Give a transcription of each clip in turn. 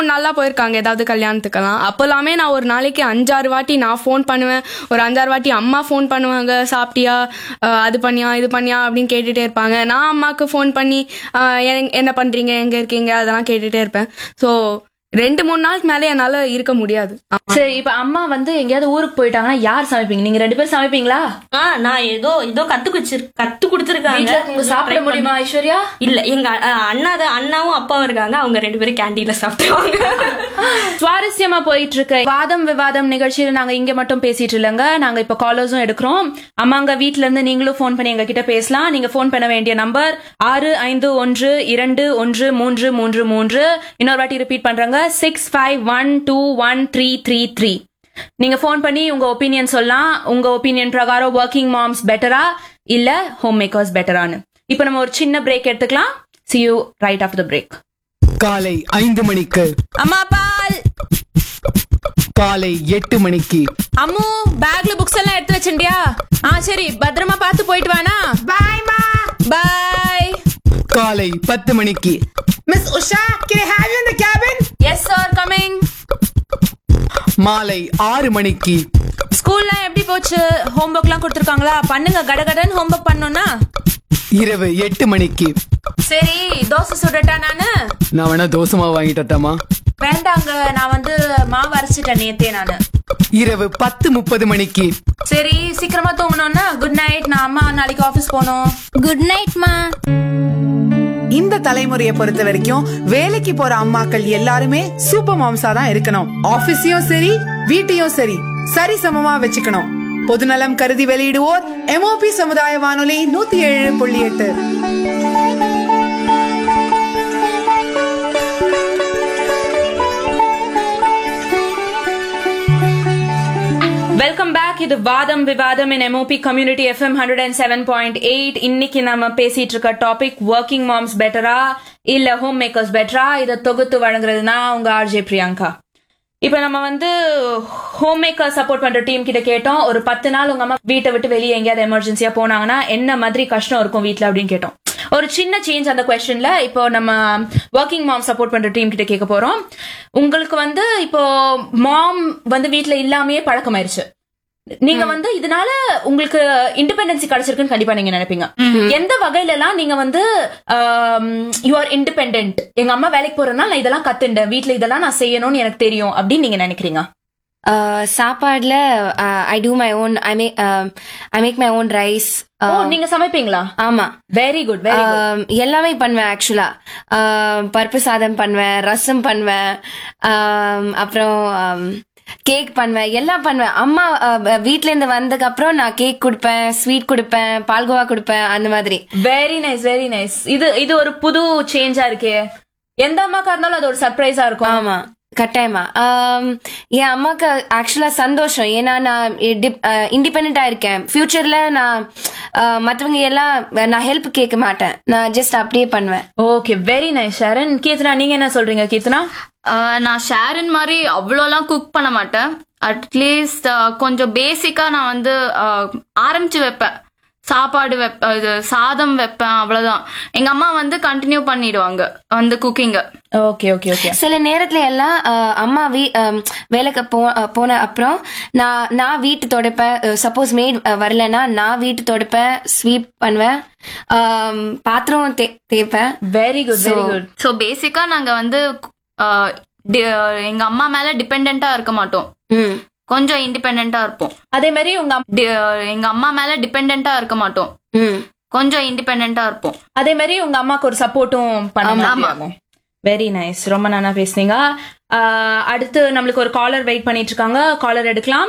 மூணு நாளாக போயிருக்காங்க ஏதாவது கல்யாணத்துக்கெல்லாம் அப்போல்லாமே நான் ஒரு நாளைக்கு அஞ்சாறு வாட்டி நான் ஃபோன் பண்ணுவேன் ஒரு அஞ்சாறு வாட்டி அம்மா ஃபோன் பண்ணுவாங்க சாப்பிட்டியா அஹ் அது பண்ணியா இது பண்ணியா அப்படின்னு கேட்டுட்டே இருப்பாங்க நான் அம்மாவுக்கு ஃபோன் பண்ணி அஹ் என்- என்ன பண்ணுறீங்க எங்கே இருக்கீங்க அதெல்லாம் கேட்டுட்டே இருப்பேன் ஸோ ரெண்டு மூணு நாளுக்கு மேலே என்னால் இருக்க முடியாது சரி இப்ப அம்மா வந்து எங்கேயாவது ஊருக்கு போயிட்டாங்கன்னா யார் சமைப்பீங்க நீங்க ரெண்டு பேரும் சமைப்பீங்களா ஆ நான் ஏதோ ஏதோ கத்து குடிச்சு கத்து கொடுத்துருக்காங்க வீட்ல உங்க சாப்பிட முடியுமா ஐஸ்வர்யா இல்ல எங்க அ- அண்ணா தான் அண்ணாவும் அப்பாவும் இருக்காங்க அவங்க ரெண்டு பேரும் கேண்டீன்ல சாப்பிடுவாங்க சுவாரஸ்யமா போயிட்டு இருக்க வாதம் விவாதம் நிகழ்ச்சியில நாங்க இங்க மட்டும் பேசிட்டு இல்லைங்க நாங்க இப்ப காலர்ஸும் எடுக்கிறோம் அம்மாங்க வீட்ல இருந்து நீங்களும் ஃபோன் பண்ணி எங்க கிட்ட பேசலாம் நீங்க ஃபோன் பண்ண வேண்டிய நம்பர் ஆறு ஐந்து ஒன்று இரண்டு ஒன்று மூன்று மூன்று மூன்று இன்னொரு வாட்டி ரிப்பீட் பண்றாங்க six five one two one three three three நீங்க ஃபோன் பண்ணி உங்க ஒப்பீனியன் சொல்லலாம் உங்க ஒப்பீனியன் பிரகாரம் ஒர்க்கிங் மாம்ஸ் பெட்டரா இல்ல ஹோம் மேக்கர்ஸ் பெட்டரான்னு இப்போ நம்ம ஒரு சின்ன பிரேக் எடுத்துக்கலாம் see you ரைட் ஆஃப் த பிரேக் காலை ஐந்து மணிக்கு அம்மா பால் காலை எட்டு மணிக்கு அம்மு பேக்ல புக்ஸ் எல்லாம் எடுத்து வச்சிண்டியா ஆ சரி பத்திரமா பார்த்து போயிட்டு வானா பாய் மா பாய் காலை பத்து மணிக்கு Miss Usha, can I have you in the cabin? Yes sir coming மாலை ஆறு மணிக்கு ஸ்கூல்ல எப்படி போச்சு ஹோம்ஒர்க்லாம் கொடுத்துருக்காங்களா பண்ணுங்க கடகடன்னு ஹோம்ஒர்க் பண்ணோம்னா இரவு எட்டு மணிக்கு சரி தோசை சுடட்டா நானு நான் வேணா தோசமா வாங்கிட்டட்டாமா வேண்டாங்க நான் வந்து மாவு அரைச்சிட்டேன் நேத்தே நானு இரவு பத்து முப்பது மணிக்கு சரி சீக்கிரமா தூங்கணும்னா குட் நைட் நான் அம்மா நாளைக்கு ஆபீஸ் போகணும் குட் நைட் மா இந்த தலைமுறையை பொறுத்த வரைக்கும் வேலைக்கு போற அம்மாக்கள் எல்லாருமே சூப்பர் மாம்ஸா தான் இருக்கணும் ஆபீஸையும் சரி வீட்டையும் சரி சரி சமமா வச்சுக்கணும் பொதுநலம் கருதி வெளியிடுவோர் எம்ஓபி சமுதாய வானொலி நூத்தி ஏழு புள்ளி எட்டு வெல்கம் பேக் இது வாதம் விவாதம் in M O P community FM hundred and seven point eight இன்னைக்கு நம்ம பேசிட்டு இருக்க டாபிக் ஒர்க்கிங் மாம்ஸ் பெட்டரா இல்ல ஹோம் மேக்கர்ஸ் பெட்டரா இதை தொகுத்து வழங்குறதுனா உங்க ஆர்ஜே பிரியங்கா இப்ப நம்ம வந்து ஹோம் மேக்கர் சப்போர்ட் பண்ற டீம் கிட்ட கேட்டோம் ஒரு பத்து நாள் உங்க அம்மா வீட்டை விட்டு வெளியே எங்கேயாவது எமர்ஜென்சியா போனாங்கன்னா என்ன மாதிரி கஷ்டம் இருக்கும் வீட்ல அப்படின்னு கேட்டோம் ஒரு சின்ன சேஞ்ச் அந்த கொஸ்டின்ல இப்போ நம்ம ஒர்க்கிங் மாம் சப்போர்ட் பண்ற டீம் கிட்ட கேட்க போறோம் உங்களுக்கு வந்து இப்போ மாம் வந்து வீட்ல இல்லாமயே பழக்கமாயிருச்சு நீங்க வந்து இதனால உங்களுக்கு இண்டிபெண்டன்சி கிடைச்சிருக்குன்னு கண்டிப்பா நீங்க நினைப்பீங்க எந்த வகையில எல்லாம் நீங்க வந்து யூ ஆர் இண்டிபெண்டன்ட் எங்க அம்மா வேலைக்கு போறதுனால நான் இதெல்லாம் கத்துண்டேன் வீட்ல இதெல்லாம் நான் செய்யணும்னு எனக்கு தெரியும் அப்படின்னு நீங்க நினைக்கிறீங்க சாப்பாடுல I do my own I make I make my own rice ஓ நீங்க சமைப்பீங்களா ஆமா very good very good Um, எல்லாமே பண்ணுவேன் ஆக்சுவலா பருப்பு சாதம் பண்ணுவேன் ரசம் பண்ணுவேன் Um, அப்புறம் கேக் பண்ணுவேன் எல்லாம் பண்ணுவேன் அம்மா uh, வீட்ல இருந்து வந்ததுக்கு அப்புறம் நான் கேக் கொடுப்பேன் ஸ்வீட் கொடுப்பேன் பால்கோவா கொடுப்பேன் அந்த மாதிரி வெரி நைஸ் வெரி நைஸ் இது இது ஒரு புது சேஞ்சா இருக்கே எந்த அம்மாக்கா இருந்தாலும் அது ஒரு சர்ப்ரைஸா இருக்கும் ஆமா கட்டாயமா Um, என் அம்மாக்கு ஆக்சுவலா சந்தோஷம் ஏன்னா நான் இண்டிபெண்டா இருக்கேன் ஃபியூச்சர்ல நான் uh, மத்தவங்க எல்லாம் நான் ஹெல்ப் கேட்க மாட்டேன் நான் ஜஸ்ட் அப்படியே பண்ணுவேன் okay very nice Sharan Keerthana நீங்க என்ன சொல்றீங்க கீர்த்தனா ஆஹ் நான் ஷேரன் மாதிரி அவ்வளோலாம் குக் பண்ண மாட்டேன் அட்லீஸ்ட் கொஞ்சம் பேசிக்கா நான் வந்து ஆஹ் ஆரம்பிச்சு வைப்பேன் சாப்பாடு வைப்ப இது சாதம் வைப்பேன் அவ்வளவுதான் எங்க அம்மா வந்து கண்டினியூ பண்ணிடுவாங்க வந்து குக்கிங்க ஓகே ஓகே ஓகே சில நேரத்துல எல்லாம் அஹ், அம்மா வீ அம், வேலைக்கு போ அஹ், போன அப்புறம் நான் நான் வீட்டு துடைப்பேன் சப்போஸ் மேட் வரலன்னா நான் வீட்டு துடைப்பேன் ஸ்வீப் பண்ணுவேன் அம், பாத்திரம் தே- தேய்ப்பேன் very good very good so பேசிக்கா நாங்க வந்து ஆஹ் டி- எங்க அம்மா மேல டிபெண்டா இருக்க மாட்டோம் ம் கொஞ்சம் இண்டிபெண்டா இருப்போம் அதே மாதிரி உங்க அம்- டி- எங்க அம்மா மேல டிபெண்டா இருக்க மாட்டோம் ம் கொஞ்சம் இண்டிபெண்டா இருப்போம் அதே மாதிரி உங்க அம்மாக்கு ஒரு சப்போர்ட்டும் பண்ண வெரி நைஸ் ரொம்ப நல்லா பேசுனீங்க ஆஹ் அடுத்து நம்மளுக்கு ஒரு காலர் வெயிட் பண்ணிட்டு இருக்காங்க காலர் எடுக்கலாம்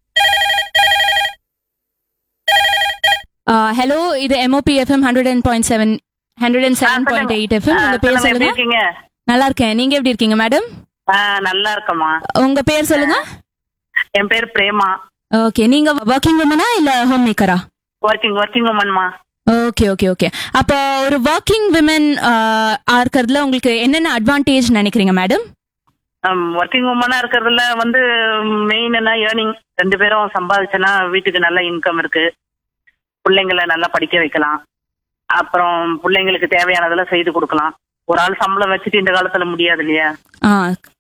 ஹலோ இது M O P FM hundred and point seven hundred and seven point eight FM உங்க பேர் எப்படி சொல்லுங்க இருக்கீங்க நல்லா இருக்கேன் நீங்க எப்படி இருக்கீங்க மேடம் ஆ, நல்லா இருக்கம்மா உங்க பேர் சொல்லுங்க என் பேர் பிரேமா ஓகே நீங்க ஒர்க்கிங் உமனா இல்ல ஹோம் மேக்கரா ஒர்க்கிங் ஒர்க்கிங் உமன்மா ஓகே ஓகே ஓகே அப்போ ஒரு ஒர்க்கிங் விமன் இருக்கிறதுல உங்களுக்கு என்னென்ன அட்வான்டேஜ் நினைக்கிறீங்க மேடம் ஒர்க்கிங் உமனா இருக்கிறதுல வந்து மெயின் என்ன ஏர்னிங் ரெண்டு பேரும் சம்பாதிச்சனா வீட்டுக்கு நல்ல இன்கம் இருக்கு பிள்ளைங்களை நல்லா படிக்க வைக்கலாம் அப்புறம் பிள்ளைங்களுக்கு தேவையானதெல்லாம் செய்து கொடுக்கலாம் ஒரு ஆள் சம்பளம் வச்சுட்டு இந்த காலத்துல முடியாது இல்லையா ஆ